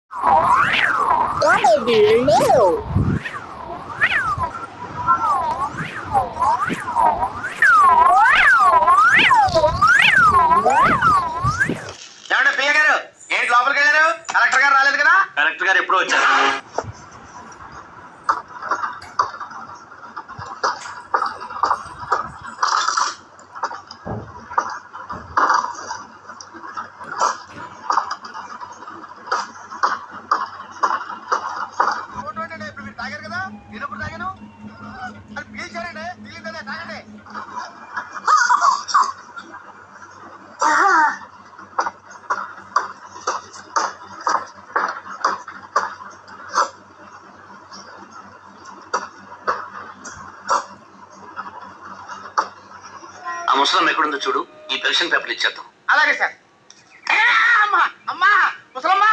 What do you know? ఏమంటే పియ్య గారు ఏంటి లోపలికి వెళ్ళారు కలెక్టర్ గారు రాలేదు కదా కలెక్టర్ గారు ఎప్పుడు వచ్చారు ఇప్పుడు మీరు తాగారు కదా నేను ఎప్పుడు తాగాను అది పీల్చారండి పీలిందనే తాగండి ఆ ముసలం ఎక్కడుందో చూడు ఈ పెన్షన్ పేపర్లు ఇచ్చేద్దాం అలాగే సార్ ఏ, అమ్మా అమ్మా ముసలమ్మా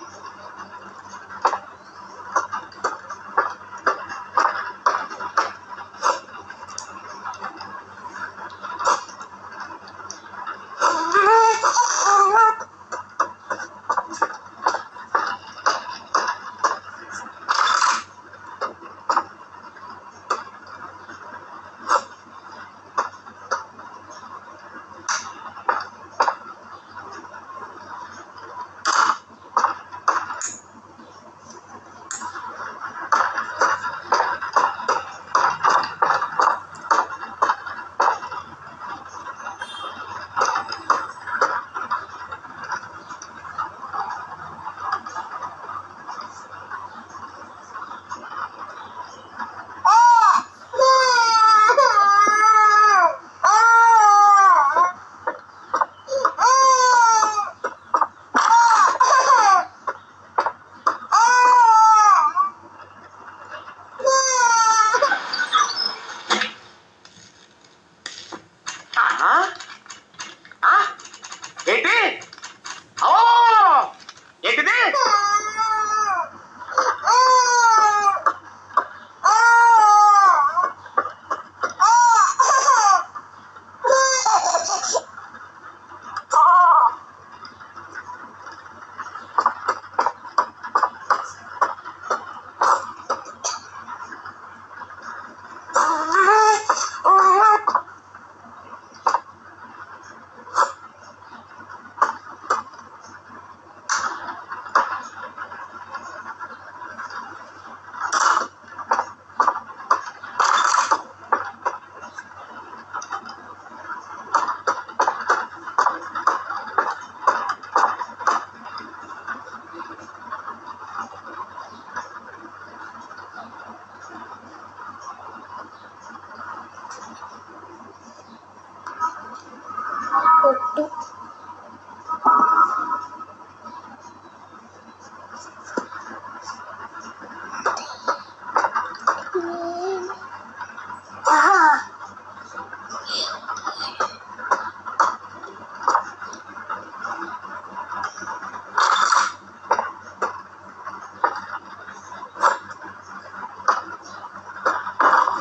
ఆ? ఆ? ఏంటి ఓ ఏంటిది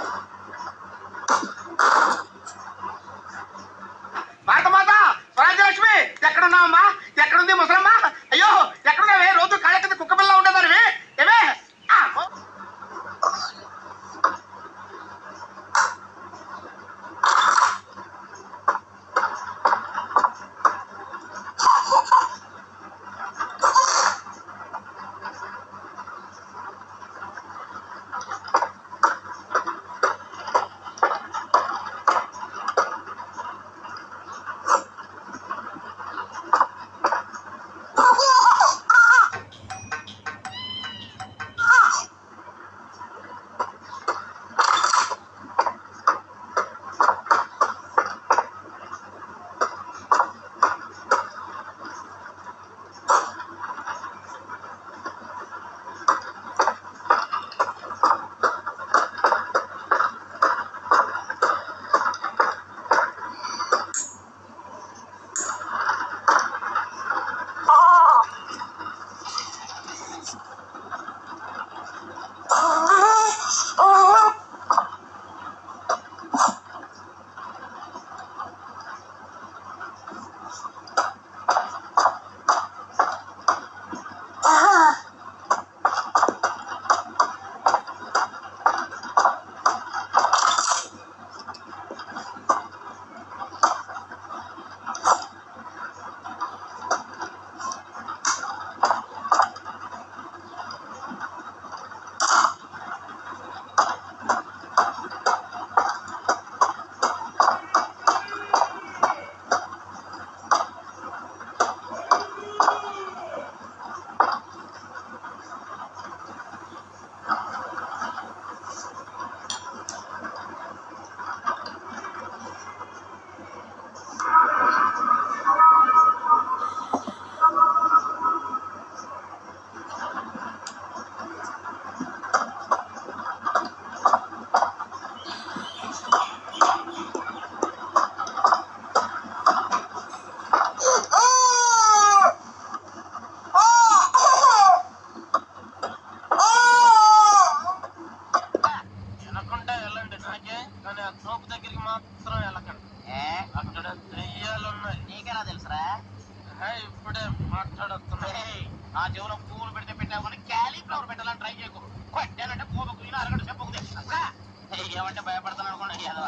మాత మాత స్వరాజ్య కదరా ఇప్పుడే మాట్లాడుతున్నా నా చెవులో పువ్వులు పెడితే పెట్టావు కానీ క్యాలీఫ్లవర్ పెట్టాలని ట్రై చేయకు కొట్టానంటే పువ్వు కుయ్యిన అరగంట చెప్పకుదే ఏమంటే భయపడతాను అనుకోండి ఏదో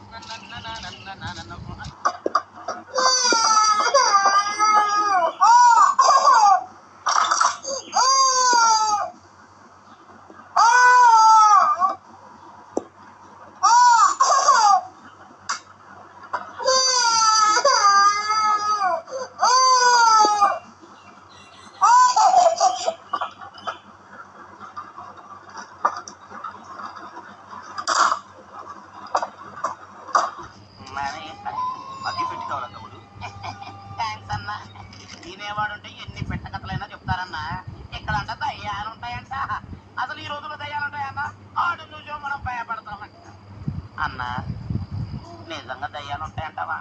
అగ్గి పెట్టి కావాలా తమ్ముడు థ్యాంక్స్ అన్న తినేవాడుంటే ఎన్ని పెట్టకథలైనా చెప్తారన్నా ఇక్కడ అంట దయ్యాలు ఉంటాయంట అసలు ఈ రోజుల్లో దయ్యాలు ఉంటాయన్న ఆడు చూసో మనం భయపడతామంట అన్న నిజంగా దయ్యాలు ఉంటాయంటావా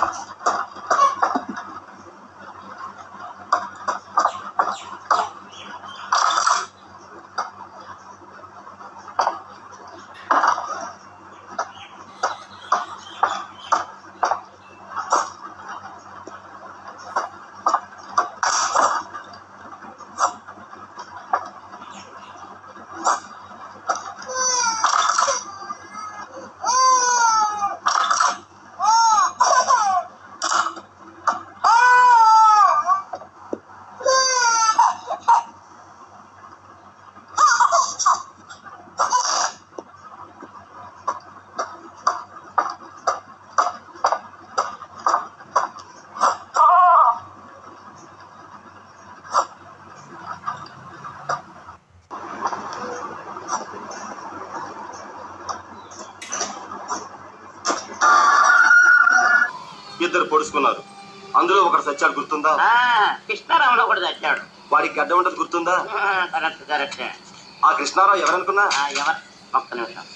ఇద్దరు పొడుచుకున్నారు అందులో ఒకడు సత్యాడు గుర్తుందా కృష్ణారావులో కూడా తెచ్చాడు వాడికి గడ్డ ఉండదు గుర్తుందా కరెక్ట్ కరెక్ట్ ఆ కృష్ణారావు ఎవరనుకున్నా ఎవరు ఒక్క నిమిషం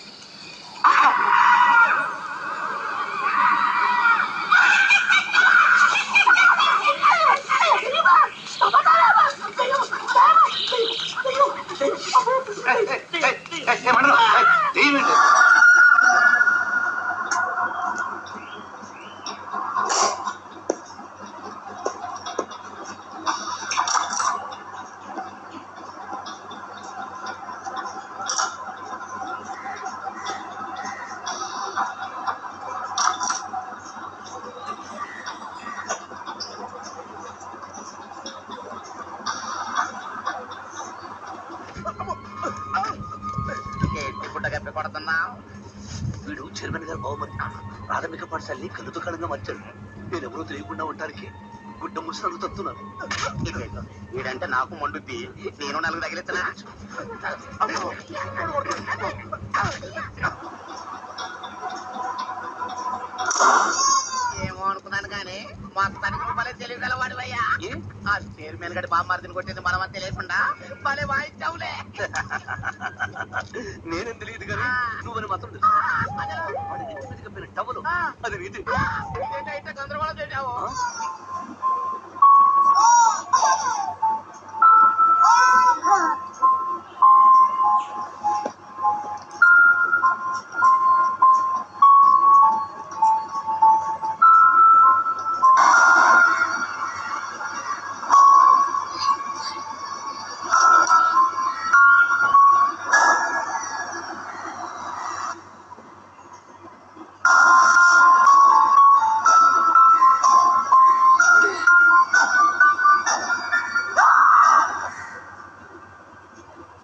ఏంటి గుడ్డ కప్పి కొడుతున్నావు వీడు చైర్మన్ గారు బహుమతి ప్రాథమిక పాఠశాలని కళ్ళు దుకాణంగా మార్చాడు నేను ఎవరో తెలియకుండా ఉండడానికి గుడ్డ ముసలు తప్పుతున్నాను ఇదిగో, వీడంటే నాకు మండుద్ది నేను నలుగు తగిలిస్తున్నా ఏమో అనుకున్నాను కానీ మొత్తానికి నువ్వు భలే తెలియగలవాడివయ్యా ఆ చైర్మన్ గడి బామ్మార్దిని కొట్టింది మనమని తెలియకుండా భలే వాయించావులే నేనేం తెలియదు కానీ నువ్వని మాత్రం తెలుసు వాడి నెత్తి మీద కప్పిన టవలు అది నీది ఇదేంటో ఇంత గందరగోళం చేశావు